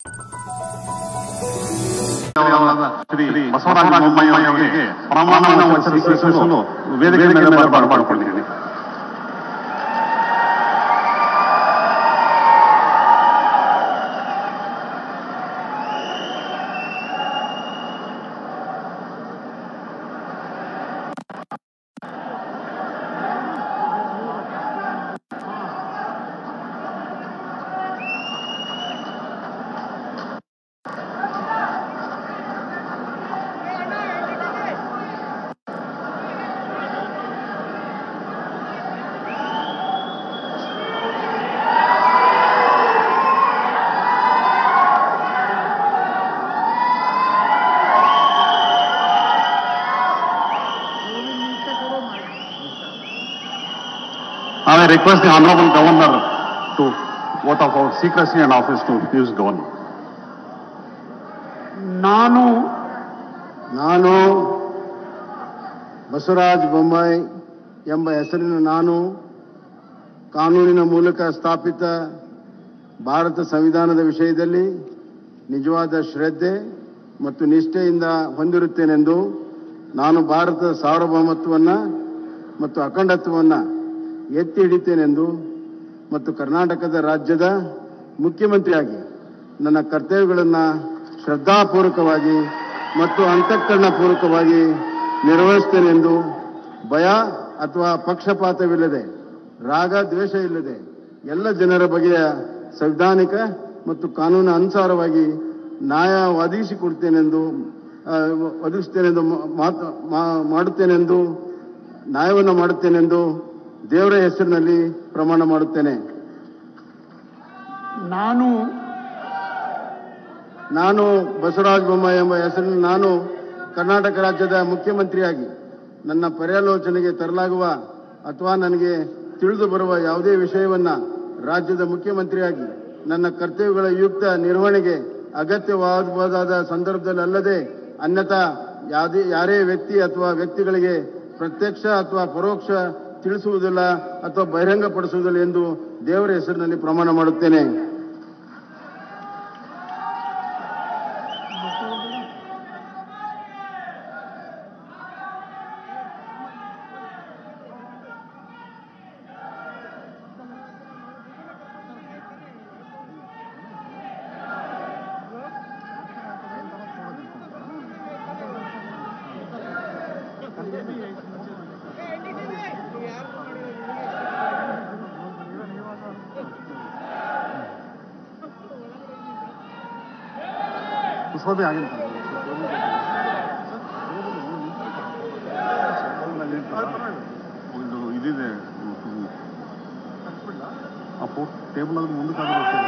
ಶ್ರೀ ಬಸವರಾಜ ಬೊಮ್ಮಾಯಿ ಅವರಿಗೆ ಪ್ರಮಾಣ ವಚನ ಸ್ವೀಕರಿಸಲು ವೇದಿಕೆ ಮೇಲೆ ಬರ್ಬಾರ್ದು ಮಾಡಿಕೊಂಡಿದ್ದೀನಿ I request the Honorable Governor to vote of our secrecy and office to use governor. ನಾನು ನಾನು ಬಸವರಾಜ ಬೊಮ್ಮಾಯಿ ಎಂಬ ಹೆಸರಿನ ನಾನು ಕಾನೂನಿನ ಮೂಲಕ ಸ್ಥಾಪಿತ ಭಾರತ ಸಂವಿಧಾನದ ವಿಷಯದಲ್ಲಿ ನಿಜವಾದ ಶ್ರದ್ಧೆ ಮತ್ತು ನಿಷ್ಠೆಯಿಂದ ಹೊಂದಿರುತ್ತೇನೆಂದು ನಾನು ಭಾರತದ ಸಾರ್ವಭೌಮತ್ವವನ್ನು ಮತ್ತು ಅಖಂಡತ್ವವನ್ನು ಎತ್ತಿ ಹಿಡಿತೇನೆಂದು ಮತ್ತು ಕರ್ನಾಟಕದ ರಾಜ್ಯದ ಮುಖ್ಯಮಂತ್ರಿಯಾಗಿ ನನ್ನ ಕರ್ತವ್ಯಗಳನ್ನು ಶ್ರದ್ಧಾಪೂರ್ವಕವಾಗಿ ಮತ್ತು ಅಂತಃಕರಣಪೂರ್ವಕವಾಗಿ ನಿರ್ವಹಿಸ್ತೇನೆಂದು ಭಯ ಅಥವಾ ಪಕ್ಷಪಾತವಿಲ್ಲದೆ ರಾಗ ದ್ವೇಷ ಇಲ್ಲದೆ ಎಲ್ಲ ಜನರ ಬಗೆಯ ಸಂವಿಧಾನಿಕ ಮತ್ತು ಕಾನೂನು ಅನುಸಾರವಾಗಿ ನ್ಯಾಯ ಒದಗಿಸಿಕೊಡ್ತೇನೆಂದು ಆ, ಒದಗಿಸ್ತೇನೆಂದು ಮಾತು ಮಾ- ಮಾಡುತ್ತೇನೆಂದು ನ್ಯಾಯವನ್ನು ಮಾಡುತ್ತೇನೆಂದು ದೇವರ ಹೆಸರಿನಲ್ಲಿ ಪ್ರಮಾಣ ಮಾಡುತ್ತೇನೆ ನಾನು ನಾನು ಬಸವರಾಜ ಬೊಮ್ಮಾಯಿ ಎಂಬ ಹೆಸರಿನ ನಾನು ಕರ್ನಾಟಕ ರಾಜ್ಯದ ಮುಖ್ಯಮಂತ್ರಿಯಾಗಿ ನನ್ನ ಪರ್ಯಾಲೋಚನೆಗೆ ತರಲಾಗುವ ಅಥವಾ ನನಗೆ ತಿಳಿದು ಬರುವ ಯಾವುದೇ ವಿಷಯವನ್ನ ರಾಜ್ಯದ ಮುಖ್ಯಮಂತ್ರಿಯಾಗಿ ನನ್ನ ಕರ್ತವ್ಯಗಳ ಯುಕ್ತ ನಿರ್ವಹಣೆಗೆ ಅಗತ್ಯವಾಗಬಹುದಾದ ಸಂದರ್ಭದಲ್ಲಿ ಅಲ್ಲದೆ ಅನ್ಯಥಾ ಯಾವುದೇ ಯಾರೇ ವ್ಯಕ್ತಿ ಅಥವಾ ವ್ಯಕ್ತಿಗಳಿಗೆ ಪ್ರತ್ಯಕ್ಷ ಅಥವಾ ಪರೋಕ್ಷ ತಿಳಿಸುವುದಿಲ್ಲ ಅಥವಾ ಬಹಿರಂಗಪಡಿಸುವುದಿಲ್ಲ ಎಂದು ದೇವರ ಹೆಸರಿನಲ್ಲಿ ಪ್ರಮಾಣ ಮಾಡುತ್ತೇನೆ ಪುಷ್ಪದೇ ಆಗಿಲ್ಲ ಒಂದು ಇದಿದೆ ಆ ಫೋಟ್ ಟೇಬಲ್ ಆದ್ರೆ ಮುಂದಕ್ಕೆ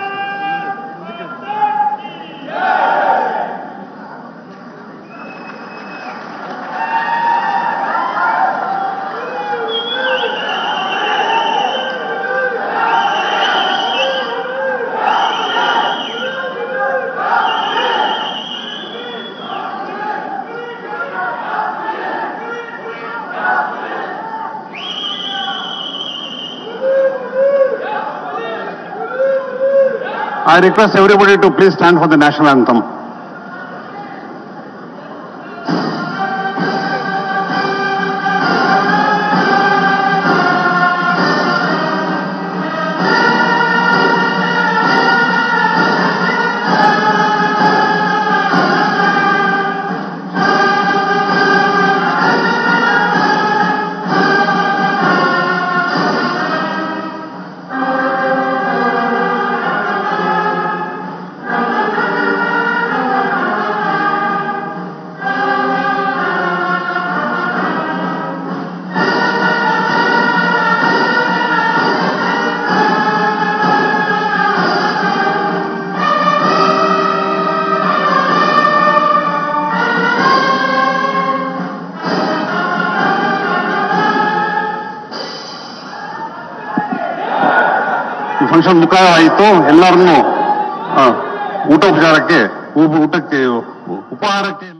I request everybody to please stand for the national anthem. ಈ ಫಂಕ್ಷನ್ ಮುಖಾಯ ಆಯಿತು ಎಲ್ಲರನ್ನೂ ಆ, ಊಟ ಉಪಚಾರಕ್ಕೆ ಊ- ಊಟಕ್ಕೆ ಉಪಹಾರಕ್ಕೆ